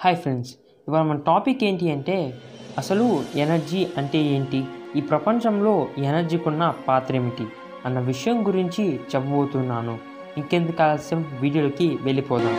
hi friends ఇవాళ మన topic ఏంటి అంటే అసలు ఎనర్జీ అంటే ఏంటి ఈ ప్రపంచంలో ఎనర్జీకున్న పాత్ర ఏమిటి అన్న విషయం గురించి చెప్పబోతున్నాను ఇంకెందుకు ఆలస్యం వీడియోలోకి వెళ్ళిపోదాం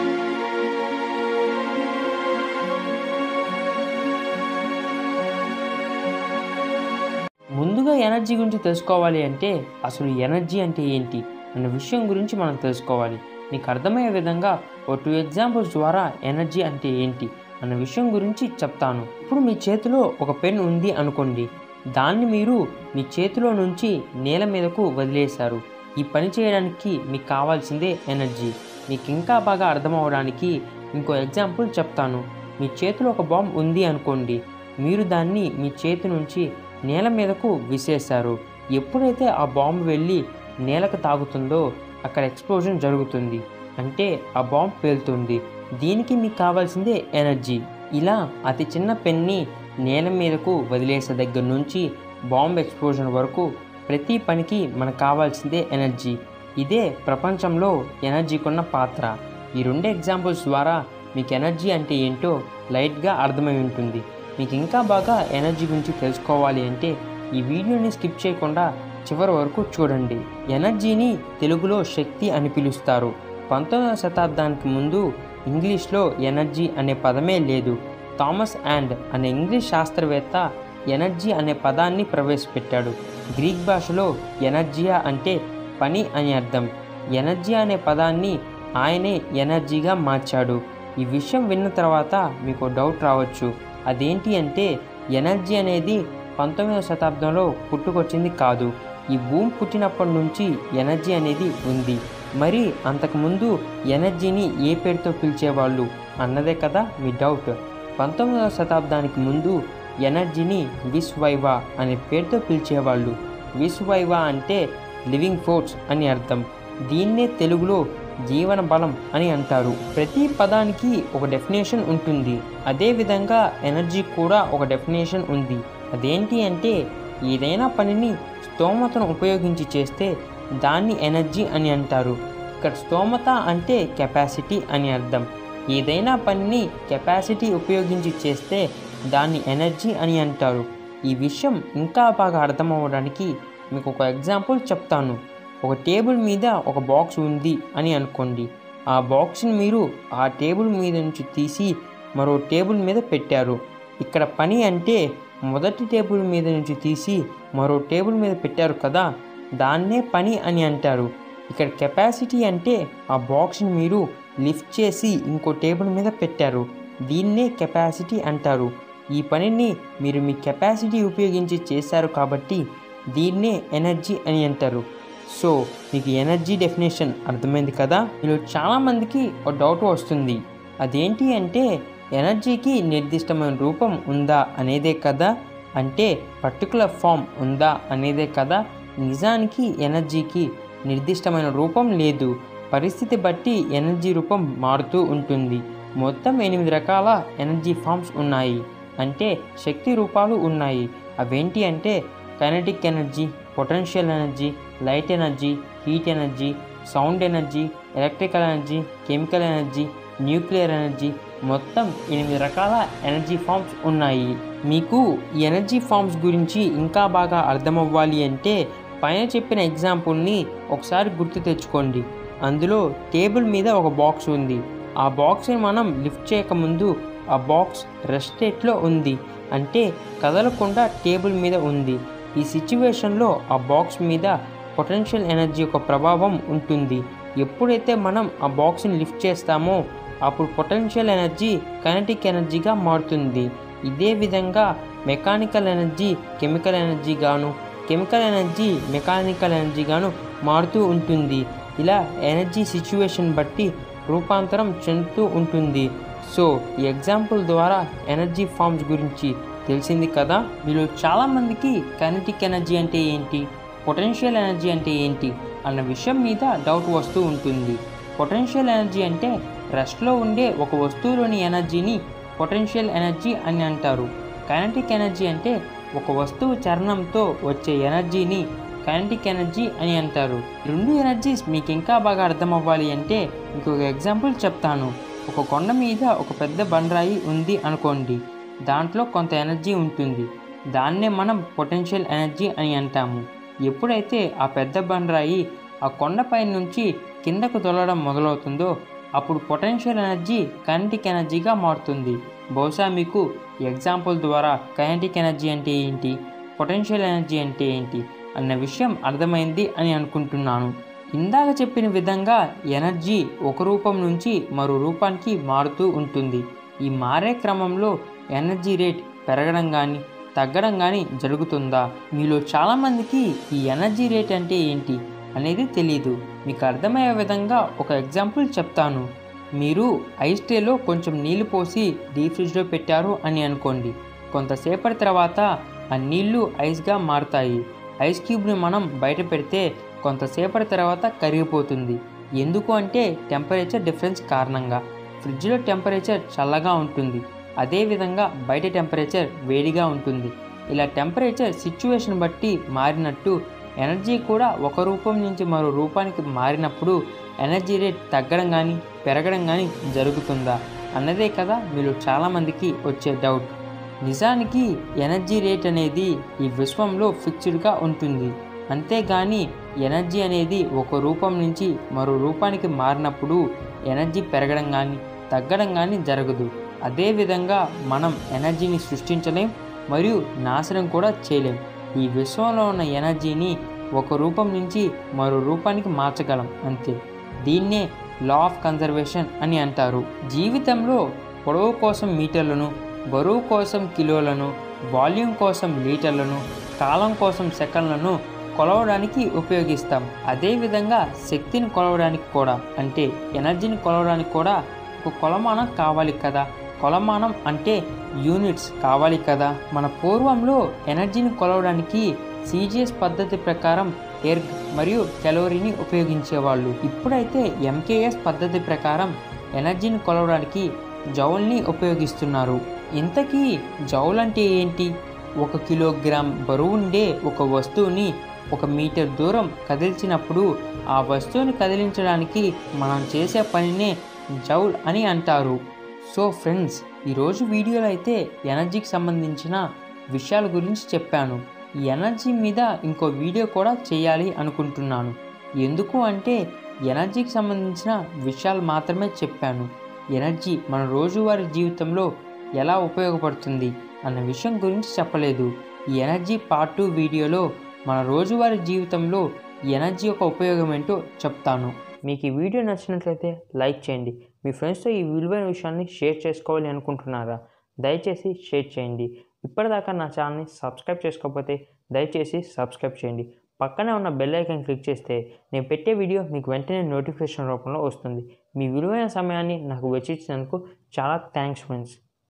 ముందుగా ఎనర్జీ గురించి తెలుసుకోవాలి అంటే అసలు ఎనర్జీ అంటే ఏంటి అన్న విషయం గురించి మనం తెలుసుకోవాలి మీకు అర్థమయ్యే విధంగా ఓ టూ ఎగ్జాంపుల్స్ ద్వారా ఎనర్జీ అంటే ఏంటి అన్న విషయం గురించి చెప్తాను ఇప్పుడు మీ చేతిలో ఒక పెన్ ఉంది అనుకోండి దాన్ని మీరు మీ చేతిలో నుంచి నేల మీదకు వదిలేశారు ఈ పని చేయడానికి మీకు కావాల్సిందే ఎనర్జీ మీకు ఇంకా బాగా అర్థం అవడానికి ఇంకో ఎగ్జాంపుల్ చెప్తాను మీ చేతిలో ఒక బాంబ్ ఉంది అనుకోండి మీరు దాన్ని మీ చేతి నుంచి నేల మీదకు విసేశారు ఎప్పుడైతే ఆ బాంబు వెళ్ళి నేలకు తాగుతుందో అక్కడ ఎక్స్ప్లోజన్ జరుగుతుంది అంటే ఆ బాంబ్ పేలుతుంది దీనికి మీకు కావాల్సిందే ఎనర్జీ ఇలా అతి చిన్న పెన్ని నేల మీదకు వదిలేసే దగ్గర నుంచి బాంబ్ ఎక్స్ప్లోజన్ వరకు ప్రతి పనికి మనకు కావాల్సిందే ఎనర్జీ ఇదే ప్రపంచంలో ఎనర్జీకున్న పాత్ర ఈ రెండు ఎగ్జాంపుల్స్ ద్వారా మీకు ఎనర్జీ అంటే ఏంటో లైట్గా అర్థమై ఉంటుంది మీకు ఇంకా బాగా ఎనర్జీ గురించి తెలుసుకోవాలి అంటే ఈ వీడియోని స్కిప్ చేయకుండా చివరి వరకు చూడండి ఎనర్జీని తెలుగులో శక్తి అని పిలుస్తారు పంతొమ్మిదవ శతాబ్దానికి ముందు ఇంగ్లీష్లో ఎనర్జీ అనే పదమే లేదు థామస్ అండ్ అనే ఇంగ్లీష్ శాస్త్రవేత్త ఎనర్జీ అనే పదాన్ని ప్రవేశపెట్టాడు గ్రీక్ భాషలో ఎనర్జియా అంటే పని అని అర్థం ఎనర్జీ అనే పదాన్ని ఆయనే ఎనర్జీగా మార్చాడు ఈ విషయం విన్న తర్వాత మీకు డౌట్ రావచ్చు అదేంటి అంటే ఎనర్జీ అనేది పంతొమ్మిదవ శతాబ్దంలో పుట్టుకొచ్చింది కాదు ఈ భూమి పుట్టినప్పటి నుంచి ఎనర్జీ అనేది ఉంది మరి అంతకుముందు ఎనర్జీని ఏ పేరుతో పిలిచేవాళ్ళు అన్నదే కదా మీ డౌట్ పంతొమ్మిదవ శతాబ్దానికి ముందు ఎనర్జీని విశ్వైవా అనే పేరుతో పిలిచేవాళ్ళు విశ్వైవా అంటే లివింగ్ ఫోర్స్ అని అర్థం దీన్నే తెలుగులో జీవన బలం అని అంటారు ప్రతి పదానికి ఒక డెఫినేషన్ ఉంటుంది అదేవిధంగా ఎనర్జీ కూడా ఒక డెఫినేషన్ ఉంది అదేంటి అంటే ఏదైనా పనిని స్తోమతను ఉపయోగించి చేస్తే దాన్ని ఎనర్జీ అని అంటారు ఇక్కడ స్తోమత అంటే కెపాసిటీ అని అర్థం ఏదైనా పనిని కెపాసిటీ ఉపయోగించి చేస్తే దాన్ని ఎనర్జీ అని అంటారు ఈ విషయం ఇంకా బాగా అర్థం అవ్వడానికి మీకు ఒక ఎగ్జాంపుల్ చెప్తాను ఒక టేబుల్ మీద ఒక బాక్స్ ఉంది అని అనుకోండి ఆ బాక్స్ని మీరు ఆ టేబుల్ మీద నుంచి తీసి మరో టేబుల్ మీద పెట్టారు ఇక్కడ పని అంటే మొదటి టేబుల్ మీద నుంచి తీసి మరో టేబుల్ మీద పెట్టారు కదా దాన్నే పని అని అంటారు ఇక్కడ కెపాసిటీ అంటే ఆ బాక్స్ని మీరు లిఫ్ట్ చేసి ఇంకో టేబుల్ మీద పెట్టారు దీన్నే కెపాసిటీ అంటారు ఈ పనిని మీరు మీ కెపాసిటీ ఉపయోగించి చేశారు కాబట్టి దీన్నే ఎనర్జీ అని అంటారు సో మీకు ఎనర్జీ డెఫినేషన్ అర్థమైంది కదా మీలో చాలామందికి ఒక డౌట్ వస్తుంది అదేంటి అంటే ఎనర్జీకి నిర్దిష్టమైన రూపం ఉందా అనేదే కదా అంటే పర్టికులర్ ఫామ్ ఉందా అనేదే కదా నిజానికి ఎనర్జీకి నిర్దిష్టమైన రూపం లేదు పరిస్థితి బట్టి ఎనర్జీ రూపం మారుతూ ఉంటుంది మొత్తం ఎనిమిది రకాల ఎనర్జీ ఫామ్స్ ఉన్నాయి అంటే శక్తి రూపాలు ఉన్నాయి అవేంటి అంటే kinetic energy potential energy light energy heat energy sound energy electrical energy chemical energy nuclear energy మొత్తం ఎనిమిది రకాల ఎనర్జీ ఫామ్స్ ఉన్నాయి మీకు ఈ ఎనర్జీ ఫామ్స్ గురించి ఇంకా బాగా అర్థమవ్వాలి అంటే పైన చెప్పిన ఎగ్జాంపుల్ని ఒకసారి గుర్తు తెచ్చుకోండి అందులో టేబుల్ మీద ఒక బాక్స్ ఉంది ఆ బాక్స్ని మనం లిఫ్ట్ చేయకముందు ఆ బాక్స్ రెస్ట్ స్టేట్లో ఉంది అంటే కదలకుండా టేబుల్ మీద ఉంది ఈ సిచ్యువేషన్లో ఆ బాక్స్ మీద పొటెన్షియల్ ఎనర్జీ యొక్క ప్రభావం ఉంటుంది ఎప్పుడైతే మనం ఆ బాక్స్ని లిఫ్ట్ చేస్తామో అప్పుడు పొటెన్షియల్ ఎనర్జీ కైనటిక్ ఎనర్జీగా మారుతుంది ఇదే విధంగా మెకానికల్ ఎనర్జీ కెమికల్ ఎనర్జీ గాను కెమికల్ ఎనర్జీ మెకానికల్ ఎనర్జీ గాను మారుతూ ఉంటుంది ఇలా ఎనర్జీ సిచ్యువేషన్ బట్టి రూపాంతరం చెందుతూ ఉంటుంది సో ఈ ఎగ్జాంపుల్ ద్వారా ఎనర్జీ ఫామ్స్ గురించి తెలిసింది కదా మీరు చాలామందికి కైనటిక్ ఎనర్జీ అంటే ఏంటి పొటెన్షియల్ ఎనర్జీ అంటే ఏంటి అన్న విషయం మీద డౌట్ వస్తూ ఉంటుంది పొటెన్షియల్ ఎనర్జీ అంటే రెస్ట్లో ఉండే ఒక వస్తువులోని ఎనర్జీని పొటెన్షియల్ ఎనర్జీ అని అంటారు కైనటిక్ ఎనర్జీ అంటే ఒక వస్తువు చరణంతో వచ్చే ఎనర్జీని కైనటిక్ ఎనర్జీ అని అంటారు రెండు ఎనర్జీస్ మీకు ఇంకా బాగా అర్థం అవ్వాలి అంటే మీకు ఒక ఎగ్జాంపుల్ చెప్తాను ఒక కొండ మీద ఒక పెద్ద బండరాయి ఉంది అనుకోండి దాంట్లో కొంత ఎనర్జీ ఉంటుంది దాన్నే మనం పొటెన్షియల్ ఎనర్జీ అని అంటాము ఎప్పుడైతే ఆ పెద్ద బండరాయి ఆ కొండపై నుంచి కిందకు తొలడం మొదలవుతుందో అప్పుడు పొటెన్షియల్ ఎనర్జీ కైనటిక్ ఎనర్జీగా మారుతుంది బహుశా మీకు ఎగ్జాంపుల్ ద్వారా కైనటిక్ ఎనర్జీ అంటే ఏంటి పొటెన్షియల్ ఎనర్జీ అంటే ఏంటి అన్న విషయం అర్థమైంది అని అనుకుంటున్నాను ఇందాక చెప్పిన విధంగా ఎనర్జీ ఒక రూపం నుంచి మరో రూపానికి మారుతూ ఉంటుంది ఈ మారే క్రమంలో ఎనర్జీ రేట్ పెరగడం కానీ తగ్గడం కానీ జరుగుతుందా మీలో చాలామందికి ఈ ఎనర్జీ రేట్ అంటే ఏంటి అనేది తెలియదు మీకు అర్థమయ్యే విధంగా ఒక ఎగ్జాంపుల్ చెప్తాను మీరు ఐస్ ట్రేలో కొంచెం నీళ్లు పోసి డీప్ ఫ్రిడ్జ్లో పెట్టారు అని అనుకోండి కొంతసేపటి తర్వాత ఆ నీళ్లు ఐస్గా మారుతాయి ఐస్ క్యూబ్ని మనం బయట పెడితే కొంతసేపటి తర్వాత కరిగిపోతుంది ఎందుకు అంటే టెంపరేచర్ డిఫరెన్స్ కారణంగా ఫ్రిడ్జ్లో టెంపరేచర్ చల్లగా ఉంటుంది అదేవిధంగా బయట టెంపరేచర్ వేడిగా ఉంటుంది ఇలా టెంపరేచర్ సిచ్యువేషన్ బట్టి మారినట్టు ఎనర్జీ కూడా ఒక రూపం నుంచి మరో రూపానికి మారినప్పుడు ఎనర్జీ రేట్ తగ్గడం కానీ పెరగడం కానీ జరుగుతుందా అన్నదే కదా మీరు చాలామందికి వచ్చే డౌట్ నిజానికి ఎనర్జీ రేట్ అనేది ఈ విశ్వంలో ఫిక్స్డ్గా ఉంటుంది అంతేగాని ఎనర్జీ అనేది ఒక రూపం నుంచి మరో రూపానికి మారినప్పుడు ఎనర్జీ పెరగడం కానీ తగ్గడం కానీ జరగదు అదేవిధంగా మనం ఎనర్జీని సృష్టించలేం మరియు నాశనం కూడా చేయలేం ఈ విశ్వంలో ఉన్న ఎనర్జీని ఒక రూపం నుంచి మరో రూపానికి మార్చగలం అంతే దీన్నే లా ఆఫ్ కన్జర్వేషన్ అని అంటారు జీవితంలో పొడవు కోసం మీటర్లను బరువు కోసం కిలోలను వాల్యూమ్ కోసం లీటర్లను కాలం కోసం సెకండ్లను కొలవడానికి ఉపయోగిస్తాం అదేవిధంగా శక్తిని కొలవడానికి కూడా అంటే ఎనర్జీని కొలవడానికి కూడా ఒక కొలమానం కావాలి కదా కొలమానం అంటే యూనిట్స్ కావాలి కదా మన పూర్వంలో ఎనర్జీని కొలవడానికి సిజిఎస్ పద్ధతి ప్రకారం ఎర్గ్ మరియు కెలోరీని ఉపయోగించేవాళ్ళు ఇప్పుడైతే ఎంకేఎస్ పద్ధతి ప్రకారం ఎనర్జీని కొలవడానికి జౌల్ని ఉపయోగిస్తున్నారు ఇంతకీ జౌల్ అంటే ఏంటి ఒక కిలోగ్రామ్ బరువుండే ఒక వస్తువుని ఒక మీటర్ దూరం కదిల్చినప్పుడు ఆ వస్తువుని కదిలించడానికి మనం చేసే పనినే జౌల్ అని అంటారు సో ఫ్రెండ్స్ ఈరోజు వీడియోలో అయితే ఎనర్జీకి సంబంధించిన విషయాల గురించి చెప్పాను ఈ ఎనర్జీ మీద ఇంకో వీడియో కూడా చేయాలి అనుకుంటున్నాను ఎందుకు అంటే ఎనర్జీకి సంబంధించిన విషయాలు మాత్రమే చెప్పాను ఎనర్జీ మన రోజువారీ జీవితంలో ఎలా ఉపయోగపడుతుంది అన్న విషయం గురించి చెప్పలేదు ఈ ఎనర్జీ పార్ట్ టూ వీడియోలో మన రోజువారీ జీవితంలో ఈ ఎనర్జీ యొక్క ఉపయోగం ఏంటో చెప్తాను మీకు ఈ వీడియో నచ్చినట్లయితే లైక్ చేయండి మీ ఫ్రెండ్స్తో ఈ విలువైన విషయాన్ని షేర్ చేసుకోవాలి అనుకుంటున్నారా దయచేసి షేర్ చేయండి ఇప్పటిదాకా నా ఛానల్ని సబ్స్క్రైబ్ చేసుకోకపోతే దయచేసి సబ్స్క్రైబ్ చేయండి పక్కనే ఉన్న బెల్ ఐకాన్ క్లిక్ చేస్తే నేను పెట్టే వీడియో మీకు వెంటనే నోటిఫికేషన్ రూపంలో వస్తుంది మీ విలువైన సమయాన్ని నాకు వెచ్చించినందుకు చాలా థ్యాంక్స్ ఫ్రెండ్స్